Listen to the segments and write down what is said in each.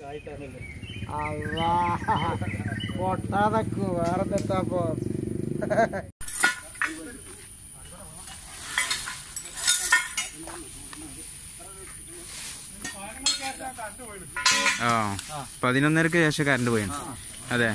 അല്ലാ പൊട്ടാതക്കു വേറെ തെറ്റാപ്പോ ആ പതിനൊന്നരക്ക് ശേഷം കറണ്ട് പോയാണ് അതെ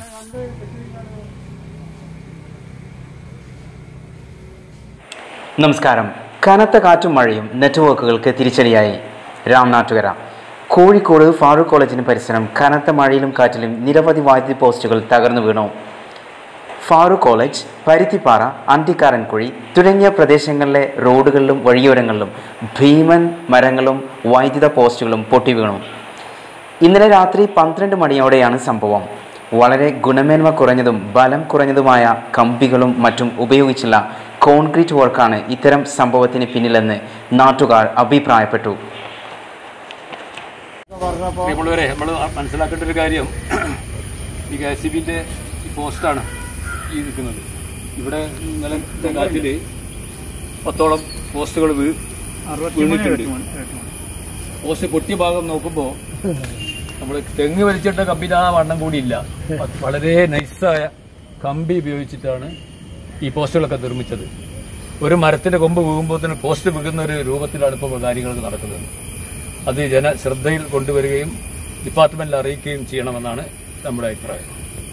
നമസ്കാരം കനത്ത കാറ്റും മഴയും നെറ്റ്വർക്കുകൾക്ക് തിരിച്ചടിയായി രാംനാട്ടുകര കോഴിക്കോട് ഫാറൂഖ് കോളേജിന് പരിസരം കനത്ത മഴയിലും കാറ്റിലും നിരവധി വൈദ്യുതി പോസ്റ്റുകൾ തകർന്നു വീണു ഫാറൂഖ് കോളേജ് പരുത്തിപ്പാറ അന്തിക്കാരൻകുഴി തുടങ്ങിയ പ്രദേശങ്ങളിലെ റോഡുകളിലും വഴിയോരങ്ങളിലും ഭീമൻ മരങ്ങളും വൈദ്യുത പോസ്റ്റുകളും പൊട്ടി വീണു ഇന്നലെ രാത്രി പന്ത്രണ്ട് മണിയോടെയാണ് സംഭവം വളരെ ഗുണമേന്മ കുറഞ്ഞതും ബലം കുറഞ്ഞതുമായ കമ്പികളും മറ്റും ഉപയോഗിച്ചുള്ള കോൺക്രീറ്റ് വർക്കാണ് ഇത്തരം സംഭവത്തിന് പിന്നിലെന്ന് നാട്ടുകാർ അഭിപ്രായപ്പെട്ടു പറഞ്ഞപ്പോ പ്രിയമുള്ളവരെ നമ്മൾ മനസ്സിലാക്കേണ്ട ഒരു കാര്യം ഈ കെ സി ബിന്റെ പോസ്റ്റാണ് ഈ നിൽക്കുന്നത് ഇവിടെ ഇന്നലത്തെ കാറ്റിൽ പത്തോളം പോസ്റ്റുകൾ വീ- വീണിട്ടുണ്ട് പോസ്റ്റ് പൊട്ടിയ ഭാഗം നോക്കുമ്പോൾ നമ്മൾ തെങ്ങ് വലിച്ചിട്ട കമ്പിന് ആ വണ്ണം കൂടിയില്ല വളരെ നൈസായ കമ്പി ഉപയോഗിച്ചിട്ടാണ് ഈ പോസ്റ്റുകളൊക്കെ നിർമ്മിച്ചത് ഒരു മരത്തിന്റെ കൊമ്പ് വീകുമ്പോൾ തന്നെ പോസ്റ്റ് വീകുന്ന ഒരു രൂപത്തിലാണ് ഇപ്പോൾ കാര്യങ്ങൾ നടക്കുന്നത് അത് ജന ശ്രദ്ധയിൽ കൊണ്ടുവരികയും ഡിപ്പാർട്ട്മെന്റിൽ അറിയിക്കുകയും ചെയ്യണമെന്നാണ് നമ്മുടെ അഭിപ്രായം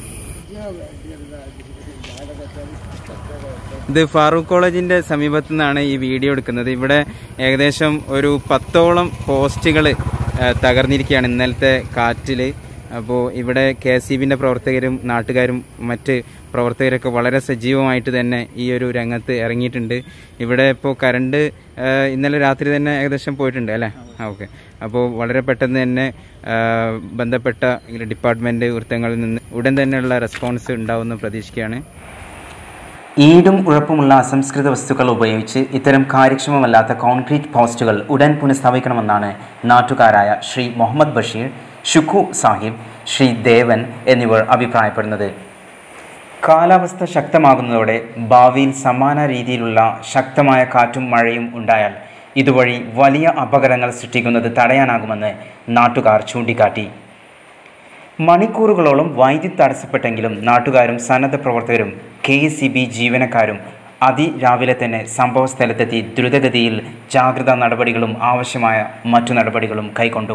ഇത് ഫാറൂഖ് കോളേജിന്റെ സമീപത്തു നിന്നാണ് ഈ വീഡിയോ എടുക്കുന്നത് ഇവിടെ ഏകദേശം ഒരു പത്തോളം പോസ്റ്റുകൾ തകർന്നിരിക്കുകയാണ് ഇന്നലത്തെ കാറ്റിൽ അപ്പോൾ ഇവിടെ കെ സി ബിൻ്റെ പ്രവർത്തകരും നാട്ടുകാരും മറ്റ് പ്രവർത്തകരൊക്കെ വളരെ സജീവമായിട്ട് തന്നെ ഈ ഒരു രംഗത്ത് ഇറങ്ങിയിട്ടുണ്ട് ഇവിടെ ഇപ്പോൾ കറണ്ട് ആ, ഇന്നലെ രാത്രി തന്നെ ഏകദേശം പോയിട്ടുണ്ട് അല്ലേ ആ ഓക്കെ അപ്പോൾ വളരെ പെട്ടെന്ന് തന്നെ ആ, ബന്ധപ്പെട്ട ഡിപ്പാർട്ട്മെൻറ്റ് വൃത്തങ്ങളിൽ നിന്ന് ഉടൻ തന്നെയുള്ള റെസ്പോൺസ് ഉണ്ടാവുമെന്ന് പ്രതീക്ഷിക്കുകയാണ് ഈടും ഉഴപ്പുമുള്ള അസംസ്കൃത വസ്തുക്കൾ ഉപയോഗിച്ച് ഇത്തരം കാര്യക്ഷമമല്ലാത്ത കോൺക്രീറ്റ് പോസ്റ്റുകൾ ഉടൻ പുനഃസ്ഥാപിക്കണമെന്നാണ് നാട്ടുകാരായ ശ്രീ മുഹമ്മദ് ബഷീർ ഷുക്കു സാഹിബ് ശ്രീ ദേവൻ എന്നിവർ അഭിപ്രായപ്പെടുന്നത് കാലാവസ്ഥ ശക്തമാകുന്നതോടെ ഭാവിയിൽ സമാന രീതിയിലുള്ള ശക്തമായ കാറ്റും മഴയും ഉണ്ടായാൽ ഇതുവഴി വലിയ അപകടങ്ങൾ സൃഷ്ടിക്കുന്നത് തടയാനാകുമെന്ന് നാട്ടുകാർ ചൂണ്ടിക്കാട്ടി മണിക്കൂറുകളോളം വൈദ്യുതി തടസ്സപ്പെട്ടെങ്കിലും നാട്ടുകാരും സന്നദ്ധ പ്രവർത്തകരും കെ എസ് സി ബി ജീവനക്കാരും അതിരാവിലെ തന്നെ സംഭവ സ്ഥലത്തെത്തി ദ്രുതഗതിയിൽ ജാഗ്രതാ നടപടികളും ആവശ്യമായ മറ്റു നടപടികളും കൈക്കൊണ്ടു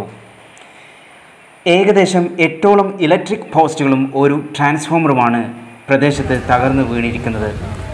ഏകദേശം എട്ടോളം ഇലക്ട്രിക് പോസ്റ്റുകളും ഒരു ട്രാൻസ്ഫോമറുമാണ് പ്രദേശത്ത് തകർന്നു വീണിരിക്കുന്നത്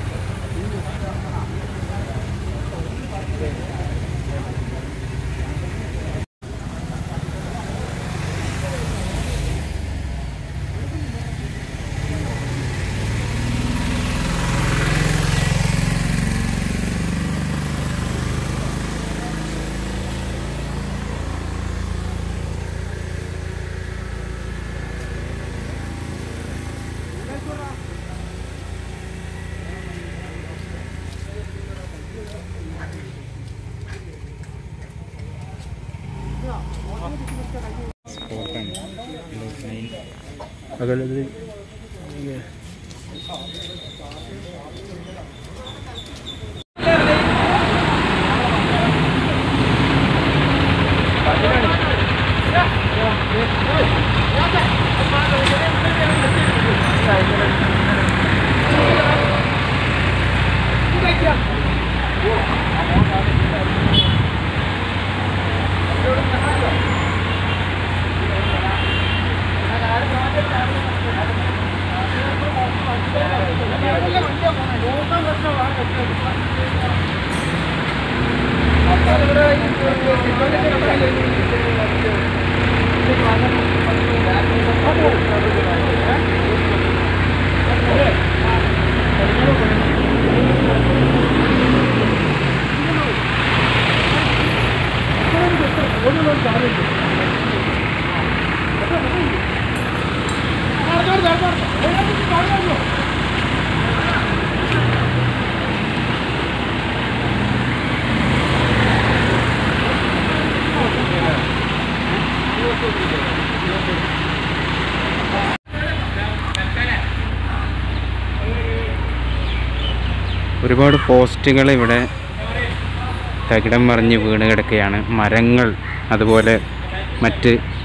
ഒരുപാട് പോസ്റ്റുകൾ ഇവിടെ തകിടം മറിഞ്ഞ് വീണ് കിടക്കുകയാണ് മരങ്ങൾ അതുപോലെ മറ്റ്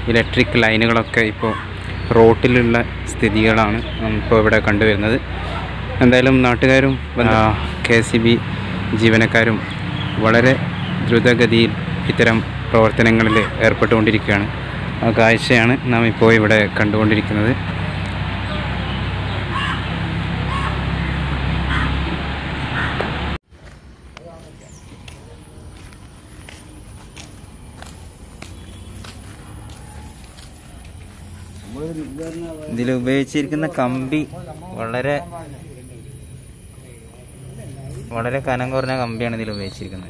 ഇലക്ട്രിക് ലൈനുകളൊക്കെ ഇപ്പോൾ റോട്ടിലുള്ള സ്ഥിതികളാണ് ഇപ്പോൾ ഇവിടെ കണ്ടുവരുന്നത് എന്തായാലും നാട്ടുകാരും കെ സി ബി ജീവനക്കാരും വളരെ ദ്രുതഗതിയിൽ ഇത്തരം പ്രവർത്തനങ്ങളിൽ ഏർപ്പെട്ടുകൊണ്ടിരിക്കുകയാണ് ആ കാഴ്ചയാണ് നാം ഇപ്പോൾ ഇവിടെ കണ്ടുകൊണ്ടിരിക്കുന്നത് ഇതിൽ ഉപയോഗിച്ചിരിക്കുന്ന കമ്പി വളരെ വളരെ കനം കുറഞ്ഞ കമ്പിയാണ് ഇതിൽ ഉപയോഗിച്ചിരിക്കുന്നത്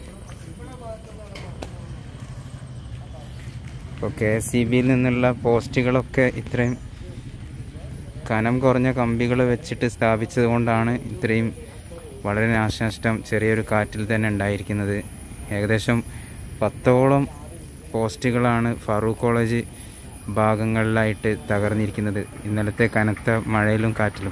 ഇപ്പോൾ കെ എസ് സി ബിയിൽ നിന്നുള്ള പോസ്റ്റുകളൊക്കെ ഇത്രയും കനം കുറഞ്ഞ കമ്പികൾ വെച്ചിട്ട് സ്ഥാപിച്ചത് കൊണ്ടാണ് ഇത്രയും വളരെ നാശനഷ്ടം ചെറിയൊരു കാറ്റിൽ തന്നെ ഉണ്ടായിരിക്കുന്നത് ഏകദേശം പത്തോളം പോസ്റ്റുകളാണ് ഫാറൂഖ് കോളേജ് ഭാഗങ്ങളിലായിട്ട് തകർന്നിരിക്കുന്നത് ഇന്നലത്തെ കനത്ത മഴയിലും കാറ്റിലും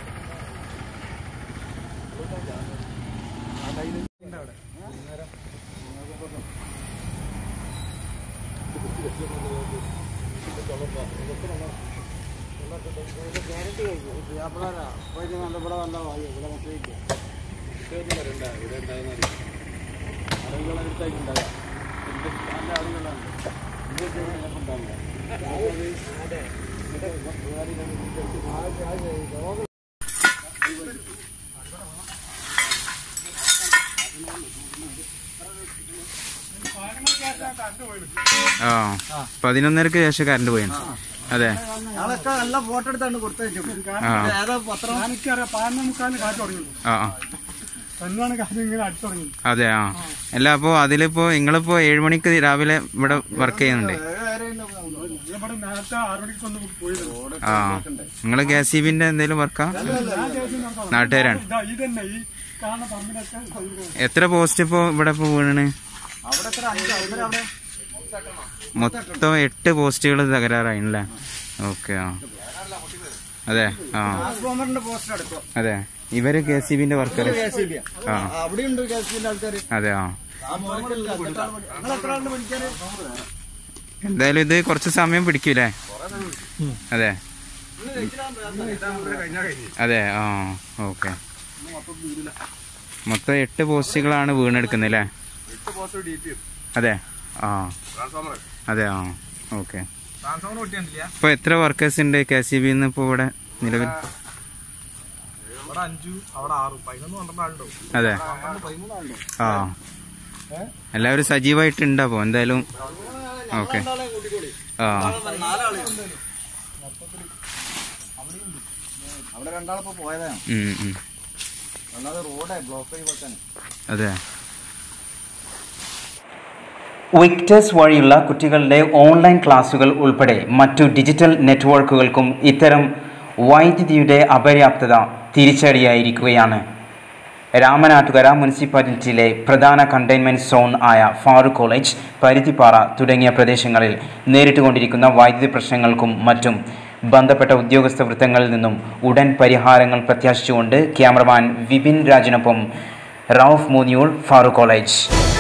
ആ പതിനൊന്നരക്ക് ശേഷം കറണ്ട് പോയി അതെ ഞങ്ങളൊക്കെ നല്ല ഫോട്ടോ എടുത്താണ് കൊടുത്തയച്ചു ആ ഏതാ പത്രം എനിക്കറിയാം പതിനൊന്ന് മുക്കാലിന് കാറ്റ് തുടങ്ങി ആ ആ. തന്നെയാണ് കാര്യം ഇങ്ങനെ അടിച്ചു തുടങ്ങി അതെ ആ അല്ല അപ്പോൾ അതിലിപ്പോ നിങ്ങളിപ്പോ ഏഴ് മണിക്ക് രാവിലെ ഇവിടെ വർക്ക് ചെയ്യുന്നുണ്ട് ഇവിടെ നേരത്തെ ആറ് മണിക്ക് ഒന്ന് പോയിരുന്നു ആ നിങ്ങൾ കെ സി ബിന്റെ എന്തെങ്കിലും വർക്കാ നാട്ടുകാരാണ് ഇതാ ഈ തന്നെ ഈ കാണുന്ന പമ്പിനൊക്കെ സൗകര്യം. എത്ര പോസ്റ്റ് ഇപ്പോ ഇവിടെ ഇപ്പൊ വീണണ് അവിടെ എത്ര അഞ്ച് അവിടെ അവിടെ മൊത്തം എട്ട് പോസ്റ്റുകൾ തകരാറായില്ലേ ഓക്കെ ആ അതെ ആ ട്രാൻസ്ഫോമറിന്റെ പോസ്റ്റർ എടുക്കും അതെ ഇവര് കെ സി ബിന്റെ വർക്കർ ആ അവിടെയുണ്ട് കെ എസ് പിന്റെ ആൾക്കാർ അതെ ആ നിങ്ങൾ എത്ര ആളുണ്ട് പഠിക്കാറ് എന്തായാലും ഇത് കുറച്ച് സമയം പിടിക്കൂലേ അതെ അതെ ആ ഓക്കെ മൊത്തം എട്ട് പോസ്റ്റുകളാണ് വീണെടുക്കുന്നത് അല്ലേ അതെ ആ അതെ ആ ഓക്കെ ഇപ്പൊ എത്ര വർക്കേഴ്സ് ഉണ്ട് കെ സി ബി ഇപ്പൊ ഇവിടെ നിലവിൽ അതെ ആ എല്ലാവരും സജീവമായിട്ടുണ്ട് അപ്പൊ എന്തായാലും ഓക്കെ ആ അവിടെ രണ്ടാളിപ്പോ പോയതാണ് ഉം, ഉം. അല്ലാതെ റോഡേ ബ്ലോക്ക് ചെയ്ത് വെക്കാൻ അതെ വിക്ടേഴ്സ് വഴിയുള്ള കുട്ടികളുടെ ഓൺലൈൻ ക്ലാസുകൾ ഉൾപ്പെടെ മറ്റു ഡിജിറ്റൽ നെറ്റ്വർക്കുകൾക്കും ഇത്തരം വൈദ്യുതിയുടെ അപര്യാപ്തത തിരിച്ചടിയായിരിക്കുകയാണ് രാമനാട്ടുകര മുനിസിപ്പാലിറ്റിയിലെ പ്രധാന കണ്ടെയ്ൻമെന്റ് സോൺ ആയ ഫാറൂഖ് കോളേജ് പരുത്തിപ്പാറ തുടങ്ങിയ പ്രദേശങ്ങളിൽ നേരിട്ടുകൊണ്ടിരിക്കുന്ന വൈദ്യുതി പ്രശ്നങ്ങൾക്കും മറ്റും ബന്ധപ്പെട്ട ഉദ്യോഗസ്ഥ വൃത്തങ്ങളിൽ നിന്നും ഉടൻ പരിഹാരങ്ങൾ പ്രത്യാശിച്ചുകൊണ്ട് ക്യാമറമാൻ വിപിൻ രാജിനൊപ്പം റൌഫ് മൂന്നിയൂൾ ഫാറൂഖ് കോളേജ്